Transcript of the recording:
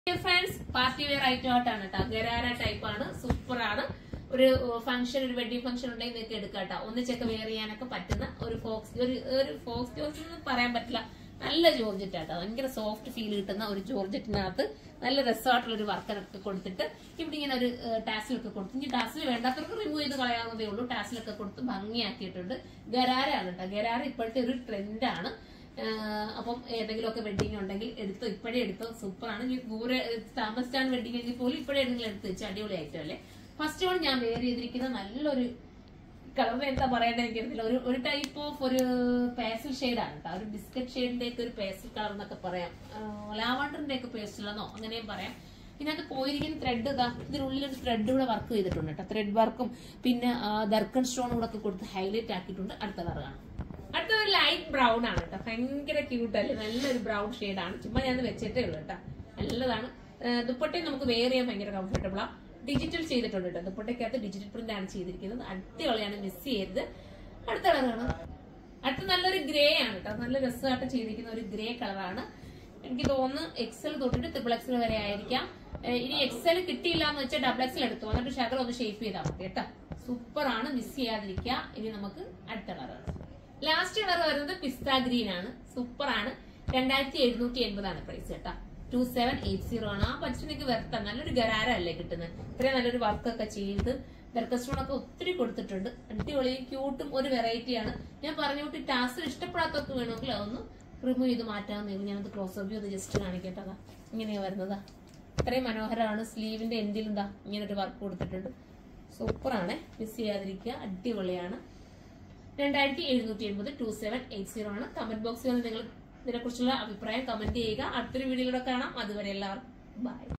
friends party wear item ആയിട്ടാണ് കേട്ടോ ഗരാര type ആണ് സൂപ്പർ ആണ് ഒരു ഫംഗ്ഷൻ ഒരു വെഡിങ് ഫംഗ്ഷൻ ഉണ്ടെങ്കിൽ നിങ്ങൾക്ക് എടുക്കാം കേട്ടോ ഒന്നിച്ചൊക്കെ വെയർ ചെയ്യാനൊക്കെ പറ്റുന്ന ഒരു ഫോക്സ് ഒരു ഒരു ഫോക്സ് ജോർജ് എന്ന് പറയാൻ പറ്റില്ല നല്ല ജോർജറ്റ് ആട്ടോ ഭയങ്കര സോഫ്റ്റ് ഫീൽ കിട്ടുന്ന ഒരു ജോർജറ്റിനകത്ത് നല്ല രസമായിട്ടുള്ള ഒരു വർക്കൊക്കെ കൊടുത്തിട്ട് ഇവിടെ ഇങ്ങനെ ഒരു ടാസിലൊക്കെ കൊടുത്ത് ഇനി ടാസിൽ വേണ്ടാത്തവർക്ക് റിമൂവ് ചെയ്ത് കളയാവുന്നതേ ഉള്ളൂ ടാസിലൊക്കെ കൊടുത്ത് ഭംഗിയാക്കിയിട്ടുണ്ട് ഗരാരയാണ് കേട്ടോ ഗരാര ഇപ്പോഴത്തെ ഒരു ട്രെൻഡാണ് ആഹ് അപ്പം ഏതെങ്കിലുമൊക്കെ വെഡിങ് ഉണ്ടെങ്കിൽ എടുത്ത് ഇപ്പോഴേ എടുത്തോ സൂപ്പറാണ് ഇനി ദൂരെ താമസിച്ചാണ് വെഡിങ് എങ്കിൽ പോലും ഇപ്പോഴേ ഏതെങ്കിലും എടുത്ത് വെച്ച് അടിപൊളി ഐറ്റം അല്ലേ ഫസ്റ്റ് വൺ ഞാൻ വെയർ ചെയ്തിരിക്കുന്ന നല്ലൊരു കളർ എന്താ പറയേണ്ടത് എനിക്കറിയില്ല ഒരു ഒരു ടൈപ്പ് ഓഫ് ഒരു പേസൽ ഷെയ്ഡാണ് കേട്ടോ ഒരു ബിസ്ക്കറ്റ് ഷെയ്ഡിന്റെ ഒക്കെ ഒരു പേസൽ കളർ എന്നൊക്കെ പറയാം ലാവണ്ടറിന്റെ ഒക്കെ പേസ്റ്റലെന്നോ അങ്ങനെയും പറയാം ഇതിനകത്ത് പോയിരിക്കുന്ന ത്രെഡ് ഇതാ ഇതിനുള്ളിൽ ഒരു ത്രെഡ് കൂടെ വർക്ക് ചെയ്തിട്ടുണ്ട് കേട്ടോ ത്രെഡ് വർക്കും പിന്നെ ദർക്കൺ സ്റ്റോൺ കൂടെ ഒക്കെ കൊടുത്ത് ഹൈലൈറ്റ് ആക്കിയിട്ടുണ്ട് അടുത്ത കളർ കാണാം അടുത്ത ഒരു ലൈറ്റ് ബ്രൗൺ ആണ് കേട്ടോ ഭയങ്കര ക്യൂട്ട് അല്ലേ നല്ലൊരു ബ്രൗൺ ആണ് ചുമ്മാ ഞാൻ വെച്ചിട്ടേ ഉള്ളൂ കേട്ടോ നല്ലതാണ് ഏഹ് ദുപ്പട്ടയും നമുക്ക് വെയർ ചെയ്യാൻ ഭയങ്കര കംഫർട്ടബിൾ ആ ഡിജിറ്റൽ ചെയ്തിട്ടുണ്ട് കേട്ടോ ദുപ്പട്ടയ്ക്കകത്ത് ഡിജിറ്റൽ പ്രിന്റ് ആണ് ചെയ്തിരിക്കുന്നത് അടിപൊളിയാണ് മിസ് ചെയ്യരുത് അടുത്ത കളറാണ് അടുത്ത നല്ലൊരു ഗ്രേ ആണ് കേട്ടോ നല്ല രസമായിട്ട് ചെയ്തിരിക്കുന്ന ഒരു ഗ്രേ കളറാണ് എനിക്ക് തോന്നുന്നു എക്സൽ തൊട്ടിട്ട് ട്രിപ്പിൾ എക്സൽ വരെ ആയിരിക്കാം ഏഹ് ഇനി എക്സൽ കിട്ടിയില്ല എന്ന് വെച്ചാൽ ഡബിൾ എക്സൽ എടുത്തു എന്നിട്ട് ശകലം ഒന്ന് ഷേപ്പ് ചെയ്താൽ മതി കേട്ടോ സൂപ്പർ ആണ് മിസ് ചെയ്യാതിരിക്കുക ഇനി നമുക്ക് അടുത്ത കളറാണ് ലാസ്റ്റ് കളർ വരുന്നത് പിസ്ത ഗ്രീൻ ആണ് സൂപ്പർ ആണ് രണ്ടായിരത്തി എഴുന്നൂറ്റി എൺപതാണ് പ്രൈസ് കേട്ടോ ടു സെവൻ എയ്റ്റ് സീറോ ആണ് ആ പച്ചനിക്ക് വെറുത്ത നല്ലൊരു ഗരാര അല്ലേ കിട്ടുന്നത് ഇത്രയും നല്ലൊരു വർക്കൊക്കെ ചെയ്ത് ദർക്കസ്റ്റോണൊക്കെ ഒത്തിരി കൊടുത്തിട്ടുണ്ട് അടിപൊളിയും ക്യൂട്ടും ഒരു വെറൈറ്റിയാണ് ഞാൻ പറഞ്ഞു കൂട്ടി ടാസ്ക് ഇഷ്ടപ്പെടാത്തൊക്കെ വേണമെങ്കിൽ അതൊന്ന് റിമൂവ് ചെയ്ത് മാറ്റാമെന്ന് ഞാനത് ക്ലോസ് അപ്പ് ചെയ്ത് ജസ്റ്റ് കാണിക്കട്ടതാ ഇങ്ങനെയാ വരുന്നതാ ഇത്രയും മനോഹരമാണ് സ്ലീവിന്റെ എൻഡിൽ എന്താ ഇങ്ങനെ ഒരു വർക്ക് കൊടുത്തിട്ടുണ്ട് സൂപ്പറാണ് മിസ് ചെയ്യാതിരിക്കുക അടിപൊളിയാണ് രണ്ടായിരത്തി എഴുന്നൂറ്റി എൺപത് ടു സെവൻ എയ്റ്റ് സീറോ ആണ് കമന്റ് ബോക്സിൽ വന്ന് നിങ്ങൾ ഇതിനെക്കുറിച്ചുള്ള അഭിപ്രായം കമന്റ് ചെയ്യുക അടുത്തൊരു വീഡിയോയിലൂടെ കാണാം അതുവരെ എല്ലാവർക്കും ബൈ